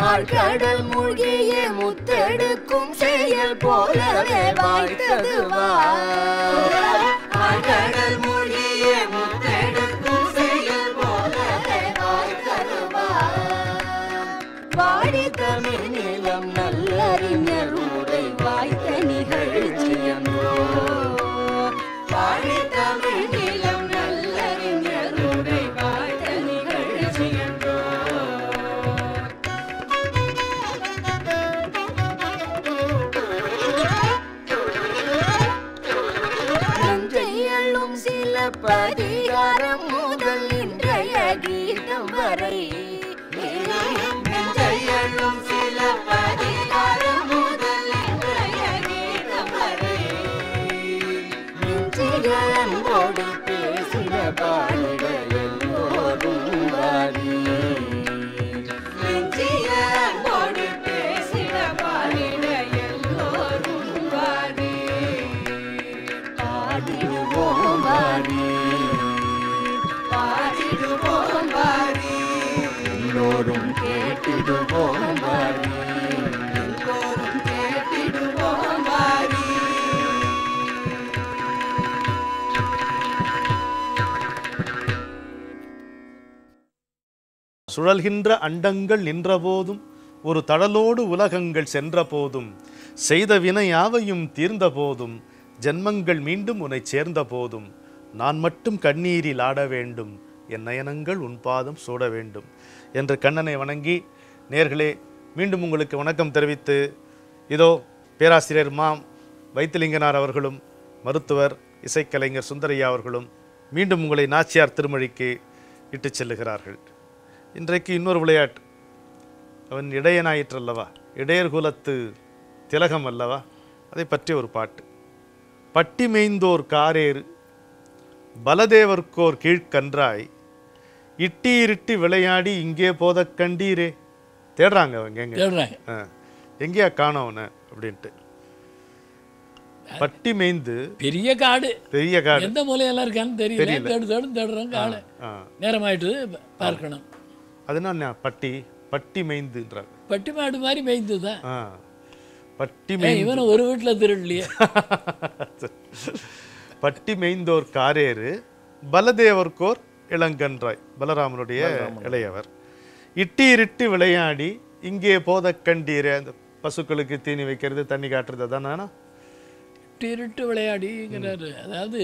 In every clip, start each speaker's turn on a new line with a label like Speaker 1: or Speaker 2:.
Speaker 1: ஆழ்கடல் மூழ்கிய முத்தெடுக்கும் செயல் போலவே வாய்த்தது ஆழ்கடல் மூழ்கிய முத்தெடுக்கும் செயல் போலவே வாய்த்தது வாடி தமிழ் நிலம் நல்லறிஞர் உரை வாய்த்த நிகழ்ச்சியன்றோ வாடி தமிழ் நிலம் நல்லறிஞர் உரை வாய்த்த நிகழ்ச்சியன்றோ நஞ்சையள்ளும் சில பதிகாரம் முதல் இன்றைய கீதம் வரை நஞ்சையள்ளும் சில பதிகாரம் முதல் இன்றைய கீதம் வரை நெஞ்சிகளோடு பேசின பாடிட எல்லோரும் வாரி நெஞ்சிகளோடு பேசின பாடிட எல்லோரும் வாரி பாடிடுவோம் வாரி பாடிடுவோம் வாரி எல்லோரும் கேட்டிடுவோம் வாரி எல்லோரும் கேட்டிடுவோம் வாரி
Speaker 2: சுழல்கின்ற அண்டங்கள் நின்றபோதும் ஒரு தடலோடு உலகங்கள் சென்ற போதும் செய்த வினை யாவையும் தீர்ந்த போதும் ஜென்மங்கள் மீண்டும் உன்னை சேர்ந்த போதும் நான் மட்டும் கண்ணீரில் ஆட வேண்டும் என் நயனங்கள் உன் பாதம் சூட வேண்டும் என்று கண்ணனை வணங்கி நேர்களே மீண்டும் உங்களுக்கு வணக்கம் தெரிவித்து இதோ பேராசிரியர் மாம் வைத்திலிங்கனார் அவர்களும் மருத்துவர் இசைக்கலைஞர் சுந்தரையா அவர்களும் மீண்டும் உங்களை நாச்சியார் திருமொழிக்கு இட்டுச் செல்லுகிறார்கள் இன்றைக்கு இன்னொரு விளையாட்டு அவன் இடையனாயிற்றல்லவா இடையர் குலத்து திலகம் அல்லவா அதை பற்றி ஒரு பாட்டு பட்டி மேய்ந்தோர் காரேறு பலதேவர்க்கோர் கீழ்கன்றாய் இட்டீரிட்டி விளையாடி இங்கே போதக் கண்டீரே தேடுறாங்க அவங்க எங்க
Speaker 3: தேடுறாங்க
Speaker 2: ஆ. எங்கேயா காணோம் அவனை அப்படின்ட்டு பட்டி மேய்ந்து
Speaker 3: பெரிய காடு
Speaker 2: பெரிய காடு
Speaker 3: எந்த மூலையெல்லாம் இருக்கான்னு தெரியல தேடு தேடு தேடுறோம் காடு
Speaker 2: ஆ.
Speaker 3: நேரமாயிட்டு பார்க்கணும்
Speaker 2: அதுனா என்ன பட்டி பட்டி மேய்ந்துன்றாங்க
Speaker 3: பட்டி மாடு மாதிரி மேய்ந்து தான்
Speaker 2: ஆ பட்டி
Speaker 3: ஏய்,
Speaker 2: மேய்ந்து
Speaker 3: இவனை ஒரு வீட்டில் திருடலையே
Speaker 2: பட்டி மேய்ந்தோர் காரேறு பலதேவர்க்கோர் இளங்கன்றாய் பலராமனுடைய இளையவர் இட்டீரிட்டு விளையாடி இங்கே போத கண்டீரே அந்த பசுக்களுக்கு தீனி வைக்கிறது தண்ணி காட்டுறது அதானா
Speaker 3: திருட்டு விளையாடிங்கிறாரு அதாவது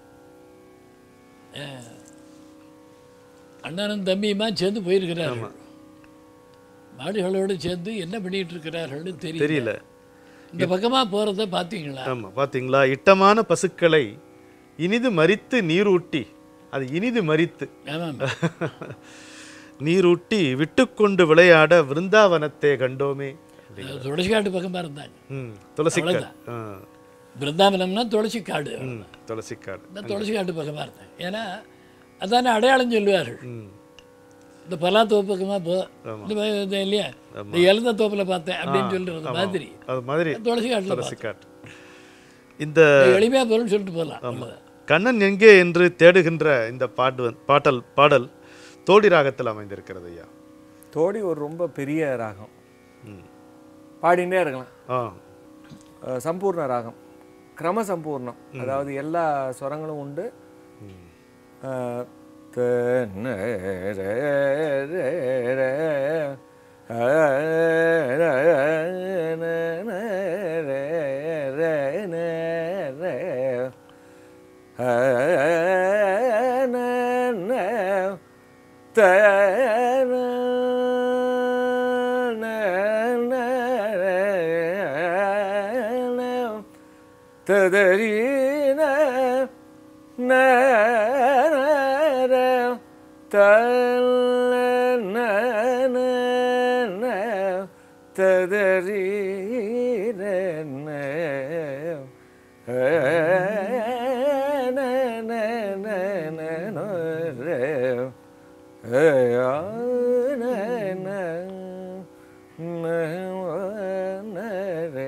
Speaker 3: அஹ், அண்ணனும் தம்பியுமா சேர்ந்து போயிருக்கிறார்கள் மாடுகளோடு சேர்ந்து என்ன பண்ணிட்டு இருக்கிறார்கள்னு தெரியல
Speaker 2: தெரியல
Speaker 3: இந்த பக்கமா போறத பாத்தீங்களா
Speaker 2: ஆமா பாத்தீங்களா இட்டமான பசுக்களை இனிது மரித்து நீரூட்டி அது இனிது மரித்து
Speaker 3: ஆமாம்
Speaker 2: நீரூட்டி விட்டுக்கொண்டு விளையாட விருந்தாவனத்தை கண்டோமே
Speaker 3: துளசிக்காட்டு பக்கமா இருந்தாங்க
Speaker 2: ம் துளசிக்காடு ஆ
Speaker 3: பிருந்தாவனம்னா துளசி காடு
Speaker 2: ம் துளசிக்காடு
Speaker 3: இந்த துளசி காட்டு பக்கமாக இருந்தேன் ஏன்னா அதானே அடையாளம் சொல்லுவார்கள்
Speaker 2: ம்
Speaker 3: இந்த பலா தோப்பு பக்கமாக போ இந்த ப- இது இல்லையா இந்த எழுந்த தோப்பில் பார்த்தேன் அப்படின்னு சொல்றது மாதிரி
Speaker 2: அது மாதிரி
Speaker 3: துளசி காட்டில்
Speaker 2: துளசிக்காட்டு இந்த
Speaker 3: எளிமையாக போகிறோம்னு சொல்லிட்டு போகலாம் அவ்வளவுதான்.
Speaker 2: கண்ணன் எங்கே என்று தேடுகின்ற இந்த பாட்டு வந்து- பாட்டல் பாடல் தோடி ராகத்தில் அமைந்திருக்கிறது ஐயா
Speaker 4: தோடி ஒரு ரொம்ப பெரிய ராகம்
Speaker 2: ம்.
Speaker 4: பாடிண்டே இருக்கலாம்
Speaker 2: ஆ
Speaker 4: அஹ் சம்பூர்ண ராகம் கிரம சம்பூர்ணம் அதாவது எல்லா ஸ்வரங்களும் உண்டு அஹ் த, ந, ர, ர, ர, அ, ர, ந, ந, ர, ர, ந, ர, அ, ந, ந, த, ந, ந, ந, ர, ந, ததரீன ந தல்ல ந ந ந ததரீன ந ந ந ந ந ந ர ந ந ந ந ரே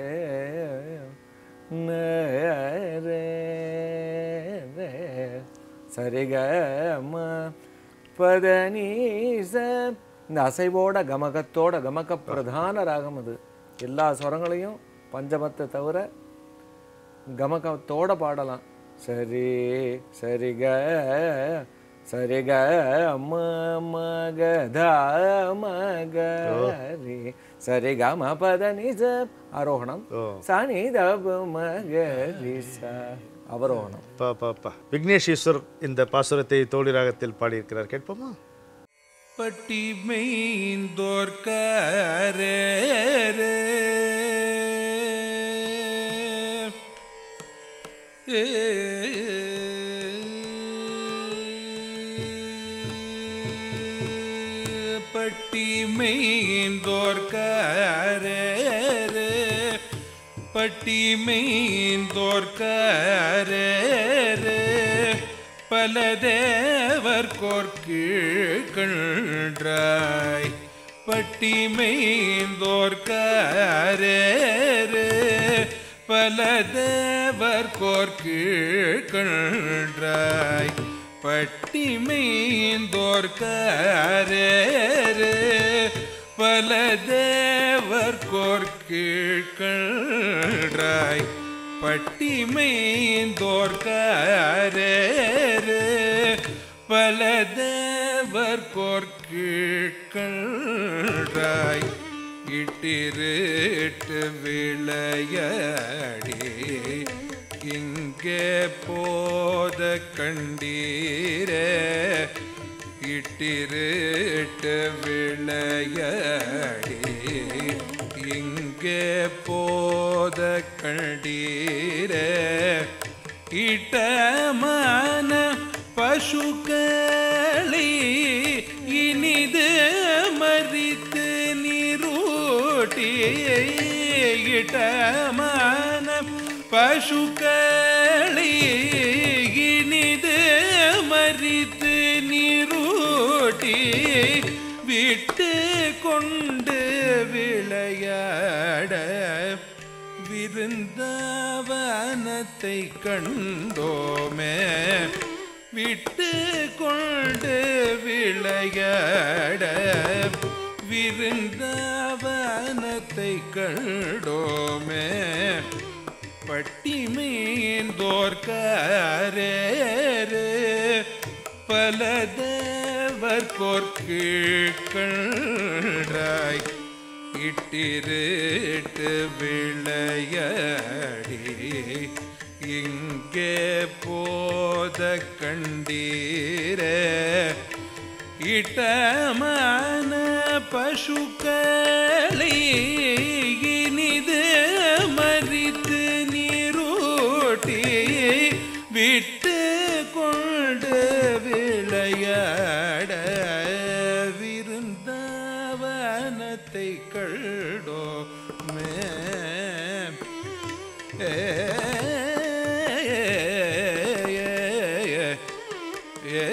Speaker 4: சரிக ம பத நீ ச இந்த அசைவோட கமகத்தோட கமக பிரதான ராகம் அது எல்லா ஸ்வரங்களையும் பஞ்சமத்தை தவிர கமகத்தோட பாடலாம் சரி சரிக சரிக ம மக த மக ரி சரி க ம பத நிஜ ஆரோகணம்
Speaker 2: ஓ
Speaker 4: சாணி தப மக ரி ச அவரோகணம்
Speaker 2: பா பா பா விக்னேஸ்வர் இந்த பாசுரத்தை தோழி ராகத்தில் பாடியிருக்கிறார் கேட்போமா
Speaker 1: பட்டி மெய்ந்தோர்க்கரே பட்டி மெய்ந்தோர்க்கரே பட்டி மெய்ந்தோர்க்கரே பல தேவர் கோர்கீழ்கன்றாய் பட்டி மெய்ந்தோர்க்கரே பல தேவர் கோர்கீழ்கன்றாய் பட்டி மெய்ந்தோர்க்கரே பல தேவர் கோர்கீழ்கன்றாய் பட்டி மெய்ந்தோர்க்கரே பல தேவர் கோர்கீழ்கன்றாய் இட்டிருட்டு விளையாடி இங்கே போத கண்டீரே இட்டிருட்டு விளையாடி இங்கே போத கண்டீரே இட்டமான பசுக்களி இனிது மறித்து நீரூட்டி இட்டமான பசுக்களி இனிது மறித்து நீரூட்டி விட்டு கொண்டு விளையாட விருந்தாவனத்தை கண்டோமே விட்டு கொண்டு விளையாட விருந்தாவனத்தை கண்டோமே பட்டிமேந்தோர்க்கரே பல தேவர் கோர்க்கீழ்கன்றாய் இட்டிருட்டு விளையாடி இங்கே போத கண்டீரே இட்டமான பசுக்களை இனிது மறித்து நீரூட்டி விட்டு கொண்டு விளையாட விருந்தாவனத்தை கண்டோமே ஏ ஏ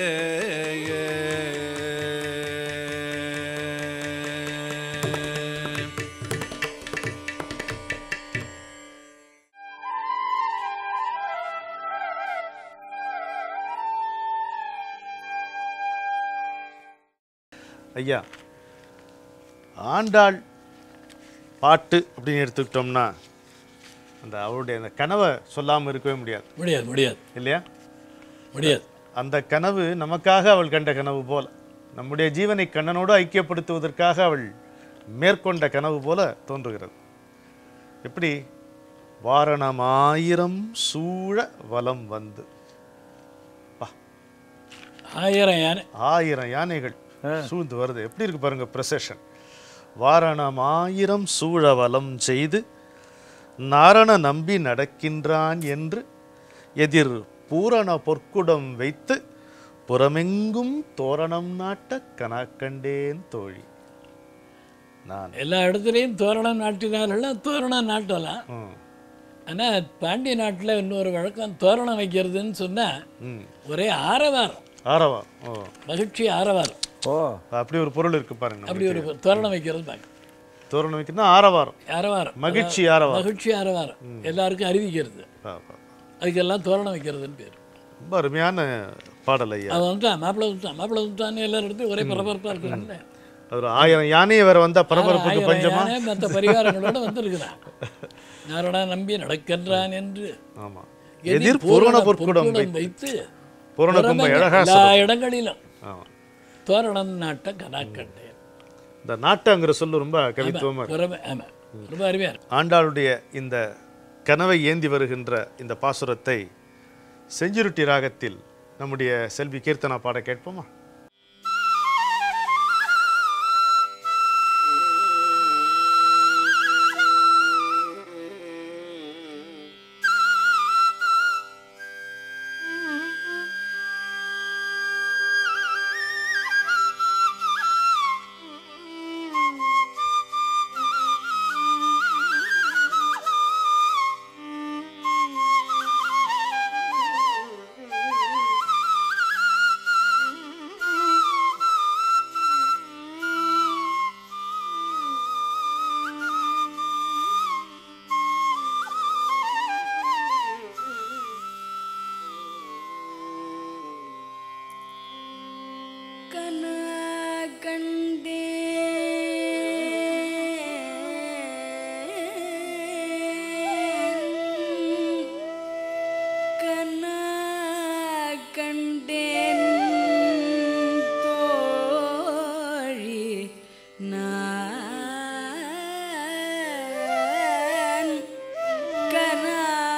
Speaker 2: ஐயா ஆண்டாள் பாட்டு அப்படின்னு எடுத்துக்கிட்டோம்னா அந்த அவருடைய அந்த கனவை சொல்லாமல் இருக்கவே முடியாது
Speaker 3: முடியாது முடியாது
Speaker 2: இல்லையா
Speaker 3: முடியாது
Speaker 2: அந்த கனவு நமக்காக அவள் கண்ட கனவு போல நம்முடைய ஜீவனை கண்ணனோடு ஐக்கியப்படுத்துவதற்காக அவள் மேற்கொண்ட கனவு போல தோன்றுகிறது எப்படி வாரணமாயிரம் சூழ வலம் வந்து பா
Speaker 3: ஆயிரம் யானை
Speaker 2: ஆயிரம் யானைகள் சூழ்ந்து வருது எப்படி இருக்கு பாருங்க ப்ரொசஷன் வாரணமாயிரம் சூழ வலம் செய்து நாரண நம்பி நடக்கின்றான் என்று எதிர் பூரண பொற்குடம் வைத்து புறமெங்கும் தோரணம் நாட்ட கனாக்கண்டேன் தோழி நான்
Speaker 3: எல்லா இடத்துலையும் தோரணம் நாட்டினார்கள் தோரணம் நாட்டலாம்
Speaker 2: ம்,
Speaker 3: ஆனால் பாண்டிய நாட்டில் இன்னொரு வழக்கம் தோரணம் வைக்கிறதுன்னு சொன்னால்
Speaker 2: ம்.
Speaker 3: ஒரே ஆரவாரம்
Speaker 2: ஆரவா ஓ
Speaker 3: மகிழ்ச்சி ஆரவாரம்
Speaker 4: ஓ
Speaker 2: அப்படி ஒரு பொருள் இருக்கு பாருங்க
Speaker 3: அப்படி ஒரு தோரணம் வைக்கிறது பார்க்க
Speaker 2: தோரணம் வைக்கணும்னா ஆரவாரம்
Speaker 3: ஆரவாரம்
Speaker 2: மகிழ்ச்சி ஆரவாரம்
Speaker 3: மகிழ்ச்சி ஆரவாரம் எல்லாருக்கும் அறிவிக்கிறது
Speaker 2: பா, பா.
Speaker 3: அதுக்கெல்லாம் தோரணம் வைக்கிறதுன்னு பேர்
Speaker 2: ரொம்ப அருமையான பாடல் ஐயா
Speaker 3: அவன் வந்துட்டான் மாப்பிள்ளை வந்துட்டான் மாப்பிள்ளை வந்துட்டான்னு எல்லா இடத்துலையும் ஒரே பரபரப்பாக இருக்குல்ல
Speaker 2: ஒரு ஆயிரம் யானையை வேற வந்தா பரபரப்புக்கு
Speaker 3: ஆயிரம்
Speaker 2: பஞ்சமா
Speaker 3: யானை மற்ற பரிகாரங்களோட வந்திருக்கிறான் நாரணா நம்பி நடக்கின்றான் என்று
Speaker 2: ஆமா
Speaker 3: எதிர்
Speaker 2: எதிர் பூரண
Speaker 3: பூரண
Speaker 2: பொற்குடம்
Speaker 3: பொற்குடம் வைத்து
Speaker 2: பூரண கும்ப
Speaker 3: புறமெங்க
Speaker 2: அழகா
Speaker 3: எல்லா இடங்களிலும்
Speaker 2: ஆமா
Speaker 3: தோரணம் நாட்ட கனா கண்டேன்
Speaker 2: இந்த நாட்டங்கிற சொல்லு ரொம்ப கவித்துவமா இருக்கு.
Speaker 3: புறமே ஆமா ரொம்ப அருமையா இருக்கு.
Speaker 2: ஆண்டாளுடைய இந்த கனவை ஏந்தி வருகின்ற இந்த பாசுரத்தை செஞ்சுருட்டி ராகத்தில் நம்முடைய செல்வி கீர்த்தனா பாட கேட்போமா
Speaker 5: கனகண்டே கண்டேன் தோழி நான் கனா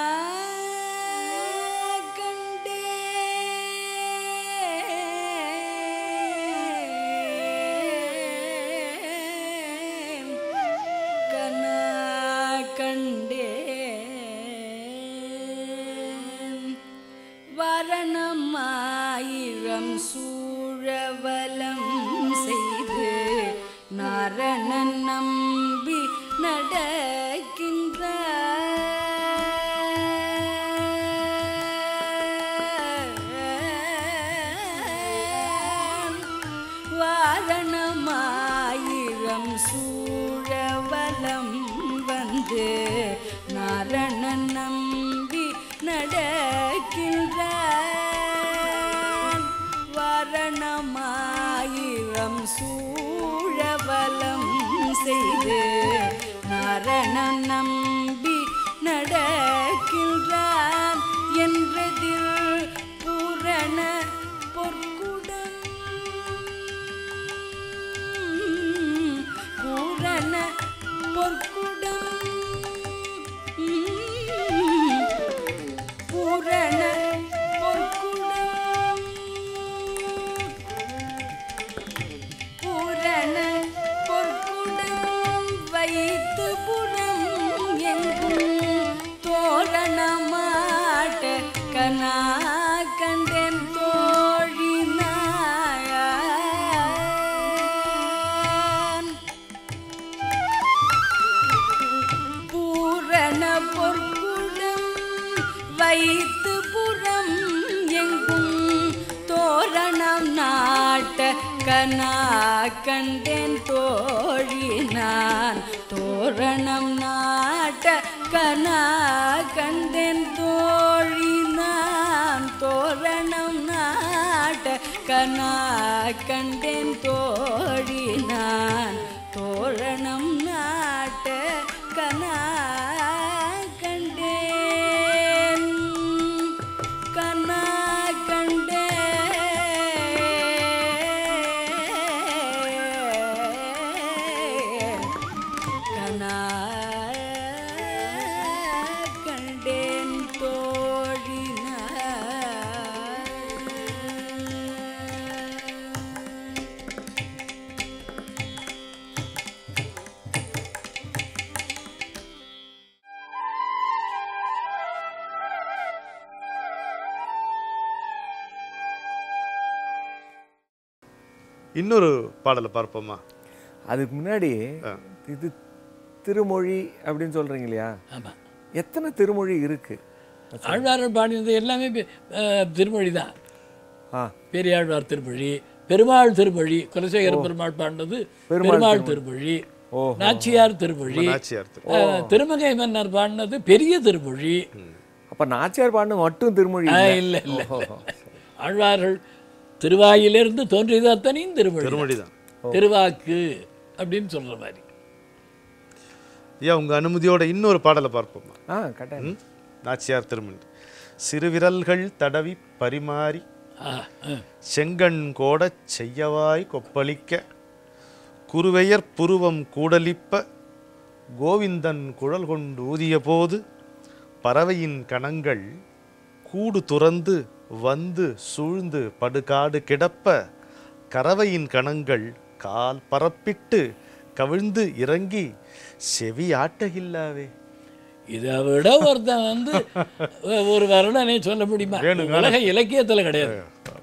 Speaker 5: கண்டேன் கனா கண்டேன் வரணம் ஆயிரம் சூழவலம் செய்து நாரணன் நம்பி நடக்கின்ற வாரணமாயிரம் சூழவலம் வந்து நாரணன் நம்பி நடக்கின்றான் வாரணமாயிரம் சூழவலம் செய்து நாரணன் நம்பி நடக்கின்றான் என்றதில் பூரண பொற்குடம் பூரண பொற்குடம் பூரண பொற்குடம் பூரண பொற்குடம் வைத்து புறம் எங்கும் தோரணமாட்ட கனா கண்டேன் தோழினான் பூரண பொற்குடம் வைத்து புறம் எங்கும் தோரணம் நாட்ட கனா கண்டேன் தோழி நான் தோரணம் நாட்ட கனா கண்டேன் தோழி நான் தோரணம் நாட்ட கனா கண்டேன் தோழி நான் தோரணம் நாட்ட கனா கண்டேன் கனா கண்டேன் கனா கண்டேன் தோழினார்
Speaker 2: இன்னொரு பாடலை பார்ப்போமா
Speaker 4: அதுக்கு முன்னாடி இது திருமொழி அப்படின்னு சொல்றீங்க இல்லையா
Speaker 3: ஆமா
Speaker 4: எத்தனை திருமொழி இருக்கு
Speaker 3: ஆழ்வார்கள் பாடினது எல்லாமே பெ- அஹ், திருமொழி தான்
Speaker 4: ஆ
Speaker 3: பெரியாழ்வார் திருமொழி பெருமாள் திருமொழி குலசேகர பெருமாள் பாடினது பெருமாள் திருமொழி
Speaker 4: ஓ
Speaker 3: நாச்சியார் திருமொழி
Speaker 2: நாச்சியார் திரு-
Speaker 3: அஹ், திருமகை மன்னர் பாடினது பெரிய திருமொழி
Speaker 4: அப்ப நாச்சியார் பாடின மட்டும் திருமொழி
Speaker 3: ஆ,
Speaker 4: இல்ல.
Speaker 3: இல்ல இல்ல ஆழ்வார்கள் திருவாயிலிருந்து தோன்றியது அத்தனையும் திருமொழி
Speaker 2: திருமொழி தான்
Speaker 3: திருவாக்கு அப்படின்னு சொல்ற மாதிரி
Speaker 2: ஐயா உங்க அனுமதியோட இன்னொரு பாடலை பார்ப்போமா
Speaker 4: ஆ கட்டாயம்
Speaker 2: ம்? நாச்சியார் திருமண் சிறுவிரல்கள் தடவி பரிமாறி
Speaker 3: ஆ, ஆ.
Speaker 2: செங்கண் கோடச் செய்யவாய் கொப்பளிக்க குருவையர் புருவம் கூடலிப்ப கோவிந்தன் குழல் கொண்டு ஊதிய போது பறவையின் கணங்கள் கூடு துறந்து வந்து சூழ்ந்து படுகாடு கிடப்ப கறவையின் கணங்கள் கால் பரப்பிட்டு கவிழ்ந்து இறங்கி செவி ஆட்டகில்லாவே
Speaker 3: இதை விட ஒருத்தன் வந்து ஒ- ஒரு வருடனே சொல்ல முடியுமா
Speaker 2: வேணுங்க.
Speaker 3: உலக இலக்கியத்துல கிடையாது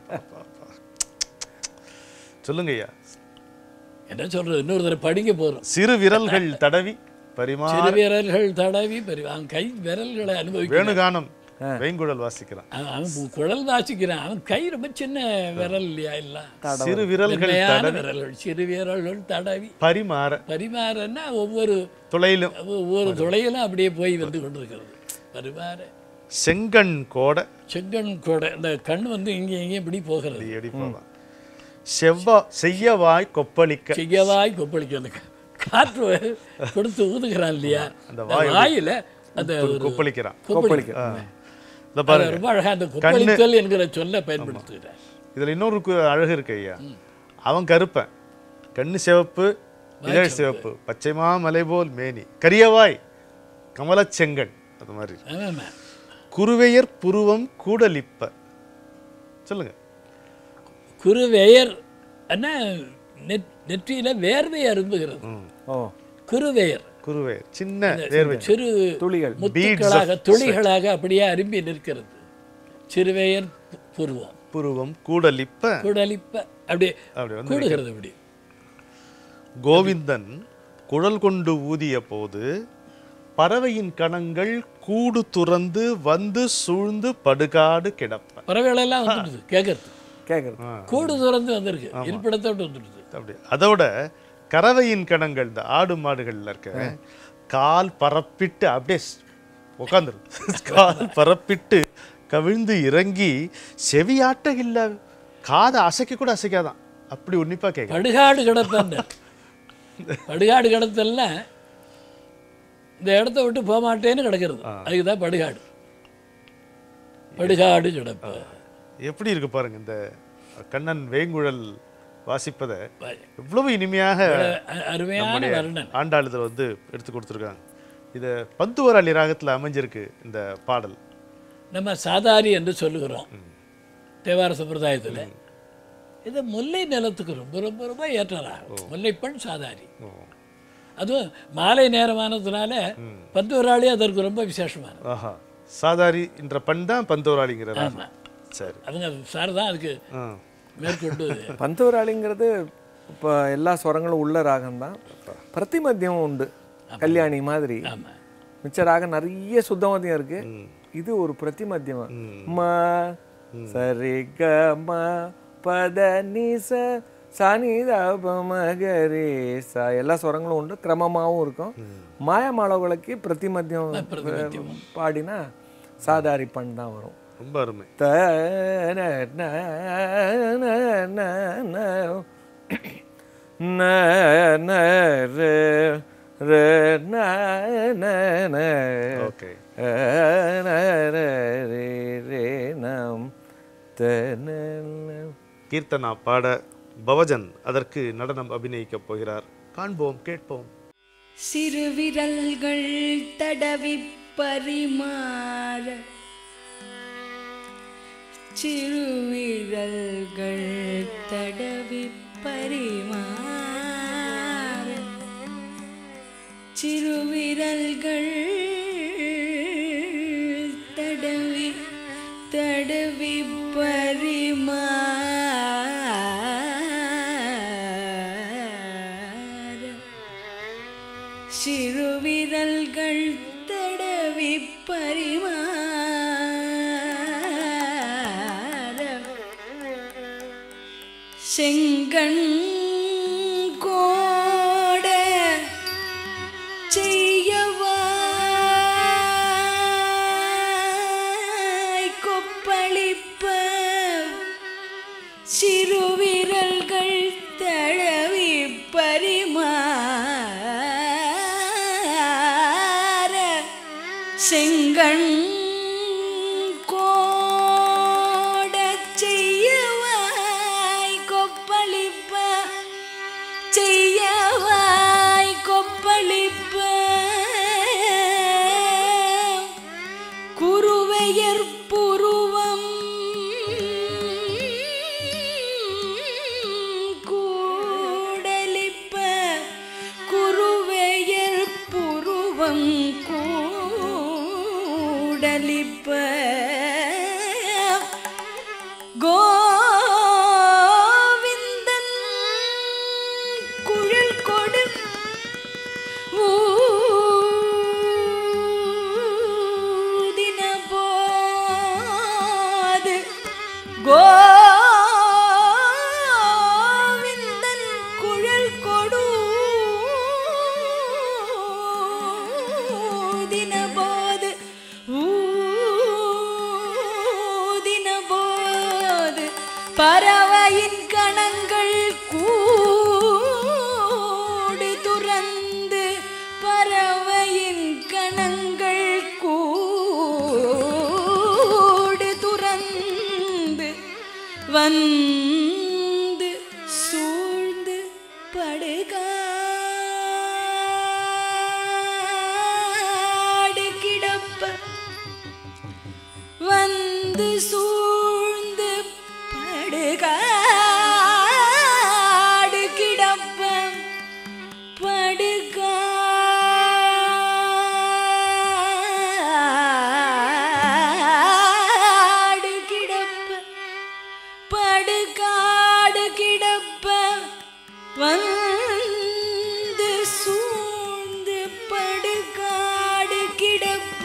Speaker 2: சொல்லுங்க ஐயா
Speaker 3: என்ன சொல்றது இன்னொரு தடவை படிக்க போறோம்
Speaker 2: சிறு விரல்கள் தடவி பரிமாற
Speaker 3: சிறு விரல்கள் தடவி பெரிய அவன் கை விரல்களை அனுபவிக்கிறான்
Speaker 2: வேணுகானம் வேங்குழல் வாசிக்கிறான்
Speaker 3: அவன் அவன் குழல் வாசிக்கிறான் அவன் கை ரொம்ப சின்ன விரல் இல்லையா எல்லாம்
Speaker 2: சிறு விரல்கள்
Speaker 3: மென்மையான
Speaker 2: தடவி
Speaker 3: விரல்கள் சிறு விரல்கள் தடவி
Speaker 2: பரிமாற
Speaker 3: பரிமாறன்னா ஒவ்வொரு
Speaker 2: துளையிலும்
Speaker 3: ஒவ்வொரு துளையிலும் அப்படியே போய் வந்து கொண்டிருக்கிறது பரிமாற
Speaker 2: செங்கண் கோட
Speaker 3: செங்கன் கூட இந்த கண் வந்து இங்கே இங்கே இப்படி போகிறது
Speaker 2: எடி போலாம் செவ்வா செய்யவாய் கொப்பளிக்க
Speaker 3: செய்யவாய் கொப்பளிக்க அந்த கா- காற்று கொடுத்து ஊதுகிறான் இல்லையா அந்த வாயில அந்த ஒரு
Speaker 2: கொப்பளிக்கிறான்
Speaker 3: கொப்பளிக்க
Speaker 2: இந்த பாருங்க
Speaker 3: அது ரொம்ப அழகா அந்த கொப்பளித்தல் என்கிற சொல்ல பயன்படுத்துகிறார்
Speaker 2: இதுல இன்னொரு கு- அழகு இருக்கு ஐயா அவன் கருப்பன் கண்ணு சிவப்பு இதழ் சிவப்பு பச்சைமா மலை போல் மேனி கரியவாய் கமலச் செங்கண் அது மாதிரி
Speaker 3: ஆமாம்மா
Speaker 2: குருவையர் புருவம் கூடலிப்ப சொல்லுங்க
Speaker 3: குருவேயர் என்ன நெத் நெற்றியில வேர்வை அரும்புகிறது
Speaker 4: ஓ
Speaker 3: குருவேயர்
Speaker 2: குருவையர் சின்ன வேர்வை
Speaker 3: சிறு
Speaker 4: துளிகள்
Speaker 3: முத்துக்களாக துளிகளாக அப்படியே அரும்பி நிற்கிறது சிறுவேயர் பு- புருவம்
Speaker 2: புருவம் கூடலிப்ப
Speaker 3: குடலிப்ப அப்படியே
Speaker 2: அப்படி வந்து
Speaker 3: கூடுகிறது அப்படி
Speaker 2: கோவிந்தன் குழல் கொண்டு ஊதிய போது பறவையின் கணங்கள் கூடு துறந்து வந்து சூழ்ந்து படுகாடு கிடப்ப
Speaker 3: பறவைகளெல்லாம் வந்துடுது கேட்கறது
Speaker 4: கேட்குறது
Speaker 3: கூடு திறந்து வந்திருக்கு இருப்பிடத்தோடு வந்துடுது
Speaker 2: அப்படி அதோட கறவையின் கணங்கள் இந்த ஆடு மாடுகள்ல இருக்க கால் பரப்பிட்டு அப்படியே உட்காந்துரு கால் பரப்பிட்டு கவிழ்ந்து இறங்கி செவியாட்ட இல்ல காதை அசைக்க கூட அசைக்காதான் அப்படி உன்னிப்பா கேட்க
Speaker 3: படுகாடு கிடப்பேன் படுகாடு கிடத்தெல்லாம் இந்த இடத்த விட்டு போக மாட்டேன்னு கிடக்கிறது அதுக்கு தான் படுகாடு படுகாடு கிடப்பு
Speaker 2: எப்படி இருக்கு பாருங்க இந்த கண்ணன் வேங்குழல் வாசிப்பதை எவ்வளவு இனிமையாக
Speaker 3: அ- அருமையான வர்ணன்
Speaker 2: ஆண்டாளுதல் வந்து எடுத்து கொடுத்துருக்காங்க இது பந்துவராளி ராகத்துல அமைஞ்சிருக்கு இந்த பாடல்
Speaker 3: நம்ம சாதாரி என்று சொல்லுகிறோம் தேவார சம்பிரதாயத்தில் இது முல்லை நிலத்துக்கு ரொம்ப ரொம்ப ரொம்ப ஏற்றராகும் முல்லைப்பெண் சாதாரி அதுவும் மாலை நேரமானதுனால பந்துவராளி அதற்கு ரொம்ப விசேஷமானது
Speaker 2: ஆஹா சாதாரி என்ற பண் தான் பந்துவராளிங்கிற ராகம்
Speaker 3: ஆமா.
Speaker 2: சரி
Speaker 3: அவங்க சார் தான் அதுக்கு
Speaker 2: ஆ.
Speaker 3: மேற்கொண்டு
Speaker 4: பந்தவராளிங்கிறது இப்போ எல்லா ஸ்வரங்களும் உள்ள ராகம் தான் பிரதிமத்தியம் உண்டு கல்யாணி மாதிரி
Speaker 3: ஆமா
Speaker 4: மிச்ச ராகம் நிறைய சுத்தமத்தியம் இருக்கு இது ஒரு பிரதிமத்தியம் ம சரி க ம பத நி ச சனி தப மகரி ச எல்லா ஸ்வரங்களும் உண்டு கிரமமாகவும் இருக்கும் மாயமாளவளுக்கு பிரதிமத்தியம் பாடினா சாதாரி பண் தான் வரும்
Speaker 2: ரொம்ப அருமை
Speaker 4: த ந ந ந ந ந ந ந ர ர ந ந ந
Speaker 2: ஓகே
Speaker 4: ந ர ரே ரே நம் த ந ந
Speaker 2: கீர்த்தனா பாட பவஜன் அதற்கு நடனம் அபிநயிக்கப் போகிறார் காண்போம் கேட்போம்
Speaker 5: சிறு விரல்கள் தடவி பரிமாற சிறு விரல்கள் தடவி பரிமாற சிறு விரல்கள் தடவி தடவி பரிமாற சிறு விரல்கள் தடவி பரிமாற செங்கண் கோட செய்யவாய் கொப்பளிப்ப சிறு விரல்கள் தடவி தடவிப்ப கோவிந்தன் குழல் கொடு ஊதின போது கோவிந்தன் குழல் கொடு ஊதின போது ஊதின போது பறவையின் கணங்கள் கூடு துறந்து பறவையின் கணங்கள் கூடு துறந்து வந்து சூழ்ந்து படுகாடு கிடப்ப வந்து சூழ்ந்து படுகாடு கிடப்ப படுகாடு கிடப்ப படுகாடு கிடப்ப வந்து சூழ்ந்து படுகாடு கிடப்ப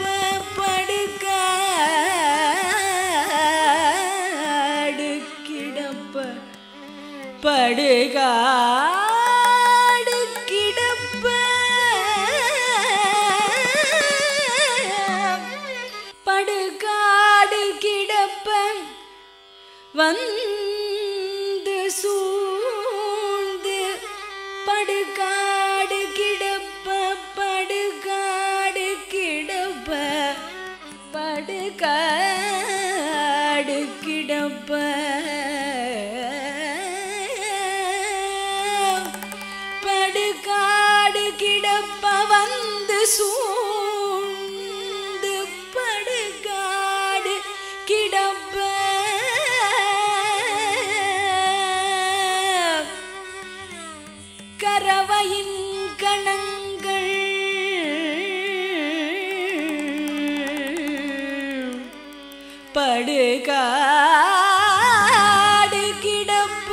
Speaker 5: படுகாடு கிடப்ப படுகாடு கிடப்ப படுகாடு கிடப்ப வந்து சூழ்ந்து படுகாடு கிடப்ப படுகாடு கிடப்ப படுகாடு கிடப்ப படுகாடு கிடப்ப வந்து சூழ்ந்து படுகாடு கிடப்ப கரவையின் கணங்கள் படுகாடு கிடப்ப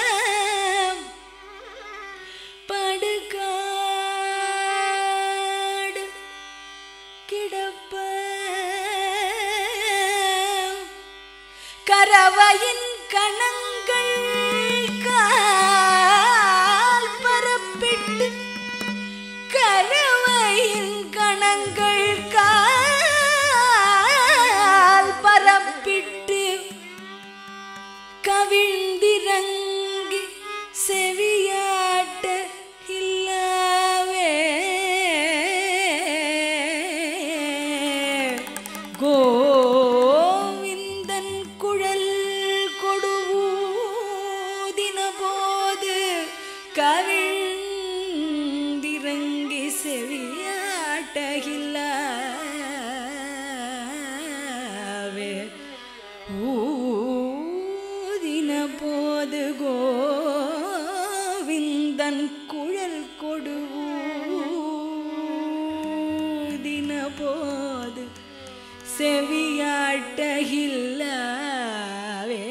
Speaker 5: படுகாடு கிடப்ப கரவையின் கணங்கள் கால் பரப்பிட்டு கரவையின் கணங்கள் கால் பரப்பிட்டு கவிழ்ந்திறங்கி செவியாட்ட இல்லவே கோவிந்தன் குழல் கொடுவூதின போது கவிழ்ந்திறங்கி செவியாட்டகில்லாவே ஊதின போது கோவிந்தன் குழல் கொடுவூதின போது செவியாட்டகில்லாவே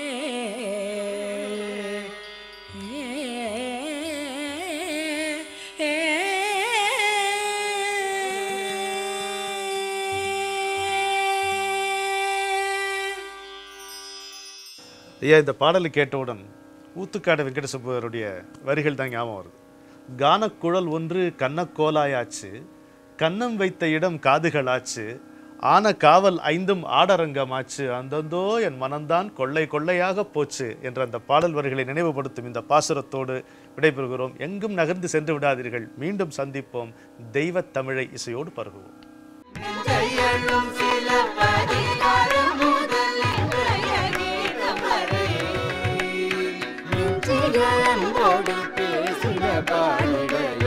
Speaker 2: ஐயா இந்த பாடலை கேட்டவுடன் ஊத்துக்காடு வெங்கடசுப்பருடைய வரிகள் தான் ஞாபகம் வருது கானக்குழல் ஒன்று கண்ணக்கோலாயாச்சு கன்னம் வைத்த இடம் காதுகளாச்சு ஆன காவல் ஐந்தும் ஆடரங்கமாச்சு அந்தந்தோ என் மனம்தான் கொள்ளை கொள்ளையாக போச்சு என்ற அந்த பாடல் வரிகளை நினைவுபடுத்தும் இந்த பாசுரத்தோடு விடைபெறுகிறோம் எங்கும் நகர்ந்து சென்று விடாதீர்கள் மீண்டும் சந்திப்போம் தெய்வத் தமிழை இசையோடு பருகுவோம்
Speaker 6: கையெழும் சில பதிகாரம் முதல் இன்றைய கீதம் வரை நெஞ்சில் அன்போடு பேசின பாடல்